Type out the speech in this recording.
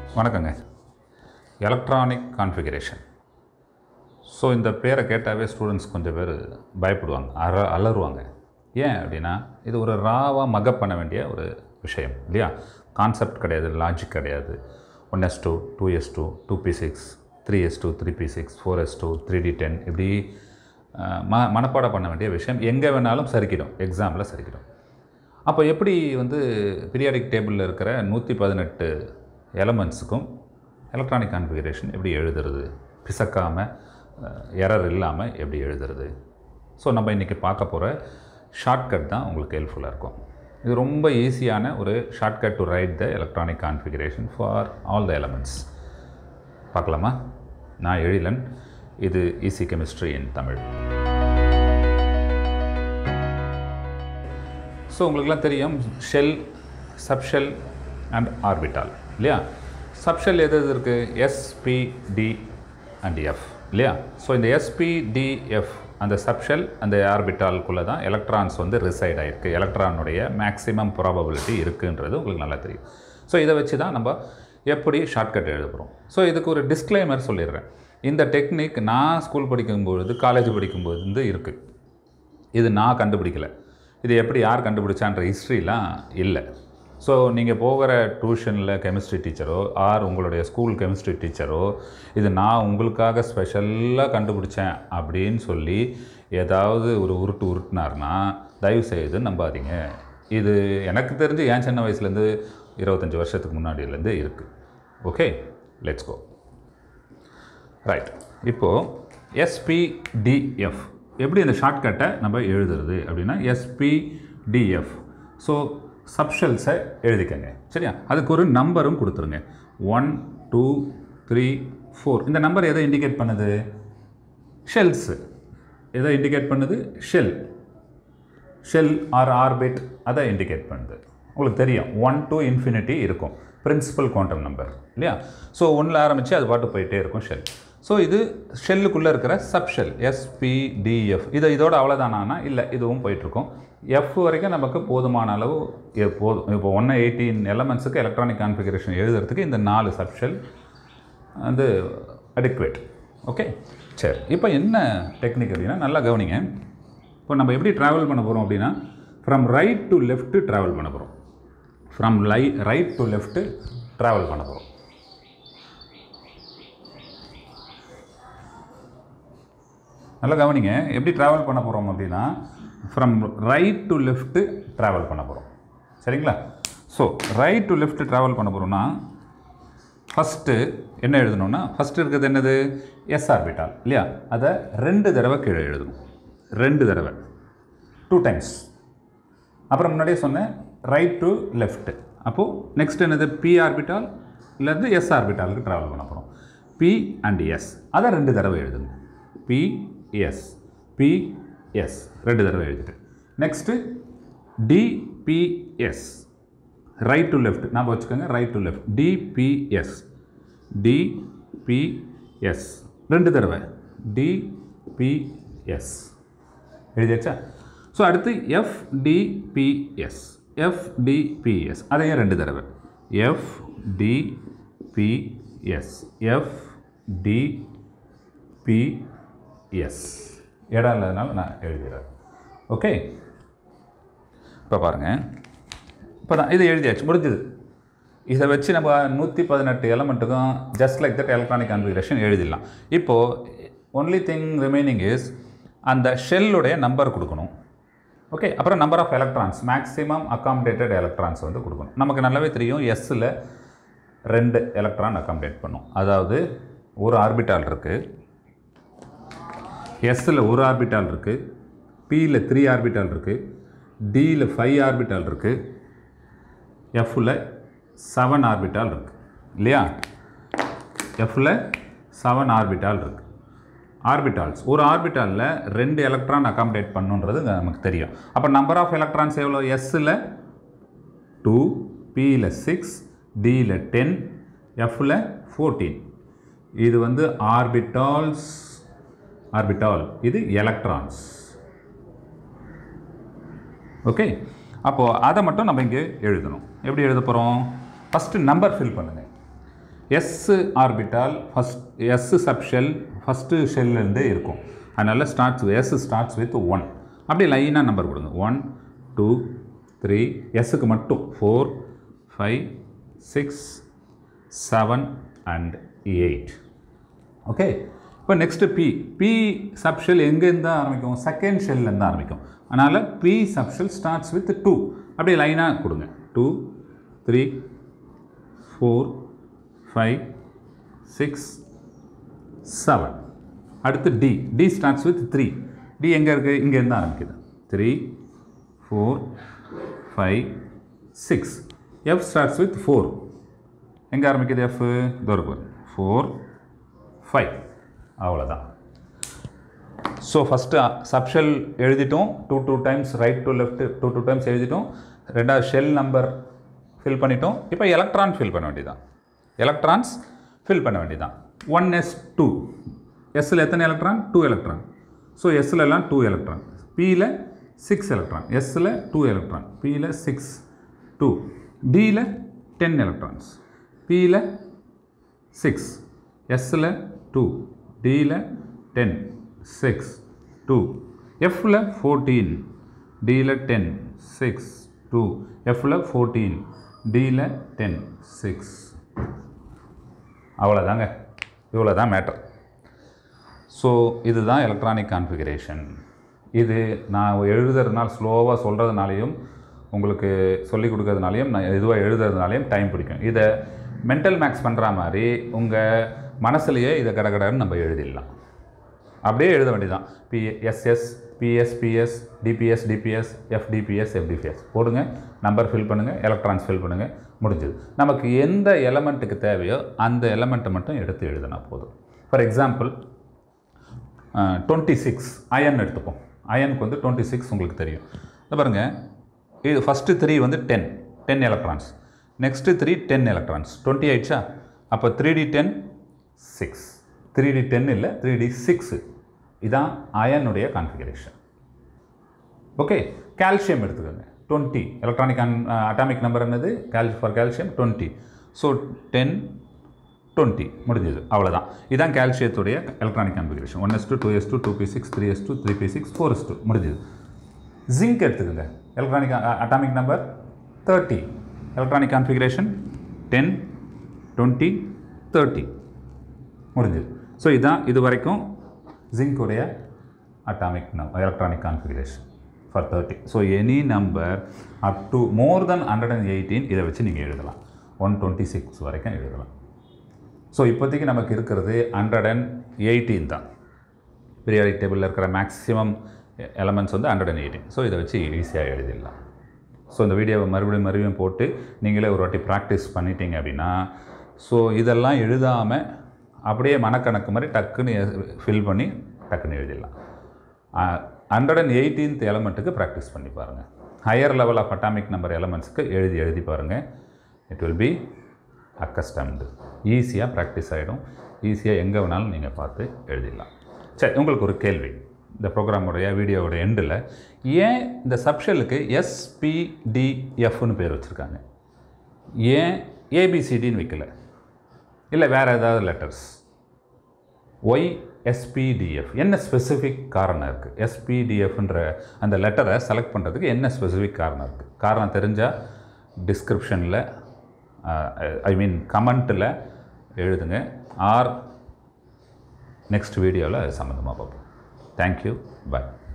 வணக்கங்க electronic configuration so இந்த பேரை கேட்டாவே ஸ்டூடெண்ட்ஸ் கொஞ்சம் பேர் பயப்படுவாங்க அற அலறுவாங்க ஏன் அப்படின்னா இது ஒரு ராவாக மகப் பண்ண வேண்டிய ஒரு விஷயம் இல்லையா கான்செப்ட் கிடையாது லாஜிக் கிடையாது one S two two S two two P six three S two three P six four S two three D ten இப்படி அஹ், ம மனப்பாடம் பண்ண வேண்டிய விஷயம் எங்கே வேணாலும் சரிக்கிடும் எக்ஸாமில் சரிக்கிடும் அப்போ எப்படி வந்து பீரியாடிக் டேபிளில் இருக்கிற நூற்றி பதினெட்டு எலமெண்ட்ஸுக்கும் எலக்ட்ரானிக் கான்ஃபிகரேஷன் எப்படி எழுதுறது பிசக்காமல் எரர் இல்லாமல் எப்படி எழுதுறது ஸோ நம்ம இன்றைக்கி பார்க்க போகிற ஷார்ட்கட் தான் உங்களுக்கு ஹெல்ப்ஃபுல்லாக இருக்கும் இது ரொம்ப ஈஸியான ஒரு shortcut to write the electronic configuration for all the elements பார்க்கலாமா நான் எழிலன் இது easy chemistry in Tamil so உங்களுக்குலாம் தெரியும் ஷெல் சப்ஷெல் அண்ட் ஆர்பிட்டால் இல்லையா சப்ஷெல் எது எது இருக்குது எஸ்பிடி அண்ட் எஃப் இல்லையா ஸோ இந்த எஸ்பிடிஎஃப் அந்த சப்ஷெல் அந்த ஆர்பிட்டாலுக்குள்ளே தான் எலக்ட்ரான்ஸ் வந்து ரிசைட் ஆகிருக்கு எலக்ட்ரானுடைய மேக்ஸிமம் ப்ராபபிலிட்டி இருக்குன்றது உங்களுக்கு நல்லா தெரியும் ஸோ இதை வச்சு தான் நம்ம எப்படி ஷார்ட்கட் எழுத போகிறோம் ஸோ இதுக்கு ஒரு டிஸ்க்ளைமர் சொல்லிடுறேன் இந்த டெக்னிக் நான் ஸ்கூல் படிக்கும்பொழுது காலேஜ் படிக்கும்போது இருந்து இருக்குது இது நான் கண்டுபிடிக்கல இது எப்படி யார் கண்டுபிடிச்சான்ற ஹிஸ்ட்ரிலாம் இல்லை ஸோ நீங்கள் போகிற டியூஷனில் கெமிஸ்ட்ரி டீச்சரோ ஆர் உங்களுடைய ஸ்கூல் கெமிஸ்ட்ரி டீச்சரோ இது நான் உங்களுக்காக ஸ்பெஷலாக கண்டுபிடிச்சேன் அப்படின்னு சொல்லி ஏதாவது ஒரு உருட்டு உருட்டினார்னா தயவு செய்து நம்பாதீங்க இது எனக்கு தெரிஞ்சு என் சின்ன வயசுலேருந்து இருபத்தஞ்சி வருஷத்துக்கு முன்னாடியிலேருந்து இருக்குது ஓகே லெட்ஸ் கோ ரைட் இப்போது எஸ்பிடிஎஃப் எப்படி இந்த ஷார்ட்கட்டை நம்ம எழுதுறது அப்படின்னா எஸ்பிடிஎஃப் ஸோ சப்ஷெல்ஸை எழுதிக்கங்க சரியா அதுக்கு ஒரு நம்பரும் கொடுத்துருங்க ஒன் டூ த்ரீ ஃபோர் இந்த நம்பர் எதை இண்டிகேட் பண்ணுது ஷெல்ஸு எதை இண்டிகேட் பண்ணுது ஷெல் ஷெல் ஆர் ஆர்பிட் அதை இண்டிகேட் பண்ணுது உங்களுக்கு தெரியும் ஒன் to இன்ஃபினிட்டி இருக்கும் பிரின்சிபல் குவாண்டம் நம்பர் இல்லையா ஸோ ஒன்றில் ஆரம்பித்து அது பாட்டு போயிட்டே இருக்கும் ஷெல் ஸோ இது ஷெல்லுக்குள்ளே இருக்கிற சப் ஷெல் எஸ்பிடிஎஃப் இதை இதோட அவ்வளோதானா இல்லை இதுவும் போயிட்டுருக்கும் எஃப் வரைக்கும் நமக்கு போதுமான அளவு எ- போதும் இப்போ ஒன்று எயிட்டீன் எலமெண்ட்ஸுக்கு எலக்ட்ரானிக் கான்ஃபிகரேஷன் எழுதுறதுக்கு இந்த நாலு சப் ஷெல் வந்து அடிக்வேட் ஓகே சரி இப்போ என்ன டெக்னிக் அப்படின்னா நல்லா கவனிங்க இப்போ நம்ம எப்படி ட்ராவல் பண்ண போகிறோம் அப்படின்னா from right to left travel பண்ண போகிறோம் ஃப்ரம் லை ரைட் டு லெஃப்ட் ட்ராவல் பண்ண போகிறோம் நல்லா கவனிங்க எப்படி ட்ராவல் பண்ண போகிறோம் அப்படின்னா from right to left travel பண்ண போகிறோம் சரிங்களா so right to left travel பண்ண போகிறோம்னா ஃபஸ்ட்டு என்ன எழுதணும்னா ஃபஸ்ட்டு இருக்கிறது என்னது எஸ் ஆர்பிட்டால் இல்லையா அதை ரெண்டு தடவை கீழே எழுதணும் ரெண்டு தடவை டூ டைம்ஸ் அப்புறம் முன்னாடியே சொன்னேன் ரைட் டு லெஃப்ட் அப்போது நெக்ஸ்ட் என்னது பி ஆர்பிட்டால் இருந்து எஸ் ஆர்பிட்டாலுக்கு ட்ராவல் பண்ண போகிறோம் பி அண்ட் எஸ் அதை ரெண்டு தடவை எழுதுங்க பி எஸ் பி எஸ் ரெண்டு தடவை எழுதிட்டு next D P S right to left ஞாபகம் வச்சுக்கோங்க right to left D P S D P S ரெண்டு தடவை டிபிஎஸ் எழுதியாச்சா ஸோ அடுத்து எஃப்டிபிஎஸ் எஃப்டிபிஎஸ் அதையும் ரெண்டு தடவை எஃப்டிபிஎஸ் எஃப்டிபிஎஸ் இடம் இல்லாதனால நான் எழுதுகிறேன் ஓகே இப்போ பாருங்கள் இப்போ தான் இது எழுதியாச்சு முடிஞ்சுது இதை வச்சு நம்ம நூற்றி பதினெட்டு எலமெண்ட்டுக்கும் just like that electronic configuration எழுதிடலாம் இப்போது ஒன்லி திங் ரிமைனிங் இஸ் அந்த ஷெல்லுடைய நம்பர் கொடுக்கணும் ஓகே அப்புறம் number of electrons maximum accommodated electrons வந்து கொடுக்கணும் நமக்கு நல்லாவே தெரியும் எஸ்ஸில் ரெண்டு எலக்ட்ரான் அக்காமடேட் பண்ணும் அதாவது ஒரு ஆர்பிட்டால் இருக்குது எஸ்ஸில் ஒரு ஆர்பிட்டால் இருக்குது பியில் த்ரீ ஆர்பிட்டால் இருக்குது டியில் ஃபைவ் ஆர்பிட்டால் இருக்குது எஃப்பில் செவன் ஆர்பிட்டால் இருக்குது இல்லையா எஃப்பில் செவன் ஆர்பிட்டால் இருக்குது ஆர்பிட்டால்ஸ் ஒரு ஆர்பிட்டாலில் ரெண்டு எலக்ட்ரான் அகாமடேட் பண்ணுன்றது நமக்கு தெரியும் அப்போ நம்பர் ஆஃப் எலக்ட்ரான்ஸ் எவ்வளோ எஸ்ஸில் டூ பியில் சிக்ஸ் டியில் டென் எஃப்பில் ஃபோர்டீன் இது வந்து ஆர்பிட்டால்ஸ் ஆர்பிட்டால் இது எலக்ட்ரான்ஸ் ஓகே அப்போது அதை மட்டும் நம்ம இங்கே எழுதணும் எப்படி எழுத போகிறோம் ஃபஸ்ட்டு நம்பர் ஃபில் பண்ணுங்கள் S orbital first S subshell first ஷெல்லேருந்தே இருக்கும் அதனால் starts S starts with one அப்படியே லைனாக நம்பர் கொடுங்க ஒன் டூ த்ரீ எஸ்ஸுக்கு மட்டும் four five six seven and eight okay இப்போ நெக்ஸ்ட்டு பி பி சப்ஷெல் எங்கேருந்து ஆரம்பிக்கும் செகண்ட் ஷெல்லேருந்து ஆரம்பிக்கும் அதனால் P subshell starts with two அப்படியே லைனாக கொடுங்க two three four five six seven அடுத்து D D starts with three D எங்கே இருக்குது இங்கேருந்து ஆரம்பிக்குது three four five six F starts with four எங்கே ஆரம்பிக்குது எஃப் தோருக்கு ஃபோர் ஃபைவ் அவ்வளோதான் ஸோ ஃபஸ்ட்டு சப்ஷெல் எழுதிட்டோம் two two times right to left two two times எழுதிட்டோம் ரெண்டாவது ஷெல் நம்பர் ஃபில் பண்ணிட்டோம் இப்போ எலக்ட்ரான் ஃபில் பண்ண வேண்டியதான் எலக்ட்ரான்ஸ் ஃபில் பண்ண வேண்டியதான் ஒன் எஸ் டூ எஸ்ஸில் எத்தனை எலக்ட்ரான் டூ எலக்ட்ரான் ஸோ எஸ்ஸில் எல்லாம் டூ எலக்ட்ரான் பியில் சிக்ஸ் எலக்ட்ரான் எஸ்ஸில் டூ எலக்ட்ரான் பியில் சிக்ஸ் டூ டியில் டென் எலக்ட்ரான்ஸ் பியில் சிக்ஸ் எஸ்ஸில் டூ டியில் டென் சிக்ஸ் டூ எஃப்பில் ஃபோர்டீன் டியில் டென் சிக்ஸ் டூ எஃப்பில் ஃபோர்டீன் டியில் டென் சிக்ஸ் அவ்வளோதாங்க இவ்வளோ தான் மேட்டர் ஸோ இதுதான் எலக்ட்ரானிக் கான்ஃபிகரேஷன் இது நான் எழுதுறதுனால ஸ்லோவாக சொல்கிறதுனாலையும் உங்களுக்கு சொல்லிக் கொடுக்கறதுனாலையும் நான் இதுவாக எழுதுறதுனாலையும் டைம் பிடிக்கும் இதை மென்டல் மேக்ஸ் பண்ணுற மாதிரி உங்கள் மனசுலையே இதை கடகடன்னு நம்ம எழுதிடலாம் அப்படியே எழுத வேண்டியதான் P S S P S P S D P S D P S F D P S F D P S போடுங்க நம்பர் ஃபில் பண்ணுங்கள் எலக்ட்ரான்ஸ் ஃபில் பண்ணுங்கள் முடிஞ்சது நமக்கு எந்த எலமெண்ட்டுக்கு தேவையோ அந்த எலமெண்ட்டை மட்டும் எடுத்து எழுதினா போதும் for example twenty six iron எடுத்துப்போம் அயனுக்கு வந்து டுவெண்ட்டி சிக்ஸ் உங்களுக்கு தெரியும் இதை பாருங்கள் இது ஃபஸ்ட்டு த்ரீ வந்து ten ten electrons next three ten electrons twenty ஆயிடுச்சா அப்போ three D ten six three D ten இல்லை த்ரீ டி சிக்ஸு இதான் அயனுடைய கான்ஃபிகரேஷன் ஓகே கால்சியம் எடுத்துக்கோங்க டுவெண்ட்டி எலக்ட்ரானிக் அட்டாமிக் நம்பர் என்னது call for calcium twenty so ten twenty முடிஞ்சது அவ்வளோதான் இதான் கால்சியத்துடைய electronic configuration one S two two S two two P six three S two three P six four S two முடிஞ்சது zinc எடுத்துக்கோங்க electronic atomic number thirty electronic configuration ten twenty thirty முடிஞ்சது so இதுதான் இது வரைக்கும் ஜிங்க்குடைய atomic number electronic configuration for thirty so any number up to more than hundred and eighteen இதை வச்சு நீங்கள் எழுதலாம் ஒன் டுவெண்ட்டி சிக்ஸ் வரைக்கும் எழுதலாம் ஸோ இப்போதைக்கு நமக்கு இருக்கிறது ஹண்ட்ரட் அண்ட் எயிட்டீன் தான் பீரியாடிக் டேபிளில் இருக்கிற மேக்ஸிமம் எலமெண்ட்ஸ் வந்து ஹண்ட்ரட் அண்ட் எயிட்டீன் ஸோ இதை வச்சு ஈஸியாக எழுதிடலாம் ஸோ இந்த வீடியோவை மறுபடியும் மறுபடியும் போட்டு நீங்களே ஒரு வாட்டி ப்ராக்டிஸ் பண்ணிட்டீங்க அப்படின்னா ஸோ இதெல்லாம் எழுதாமல் அப்படியே மனக்கணக்கு மாதிரி டக்குன்னு ஃபில் பண்ணி டக்குன்னு எழுதிடலாம் ஹண்ட்ரட் அண்ட் எயிட்டீன்த் எலமெண்ட்டுக்கு ப்ராக்டிஸ் பண்ணி பாருங்கள் higher level of atomic number எலமெண்ட்ஸ்க்கு எழுதி எழுதி பாருங்கள் இட் வில் பி அக்கஸ்டம்டு ஈஸியாக ப்ராக்டிஸ் ஆகிடும் ஈஸியாக எங்கே வேணாலும் நீங்கள் பார்த்து எழுதிடலாம் சரி உங்களுக்கு ஒரு கேள்வி இந்த ப்ரோக்ராமுடைய வீடியோவோட எண்டில் ஏன் இந்த சப்ஷெல்லுக்கு எஸ்பிடிஎஃப்னு பேர் வச்சுருக்காங்க ஏன் ஏபிசிடின்னு வைக்கல இல்லை வேறு ஏதாவது லெட்டர்ஸ் ஒய் எஸ்பிடிஎஃப் என்ன ஸ்பெசிஃபிக் காரணம் இருக்குது எஸ்பிடிஎஃப்ன்ற அந்த லெட்டரை செலக்ட் பண்ணுறதுக்கு என்ன ஸ்பெசிஃபிக் காரணம் இருக்குது காரணம் தெரிஞ்சால் டிஸ்கிரிப்ஷனில் ஐ மீன் கமெண்ட்டில் எழுதுங்க ஆர் நெக்ஸ்ட் வீடியோவில் அது சம்மந்தமாக பார்ப்போம் தேங்க்யூ பாய்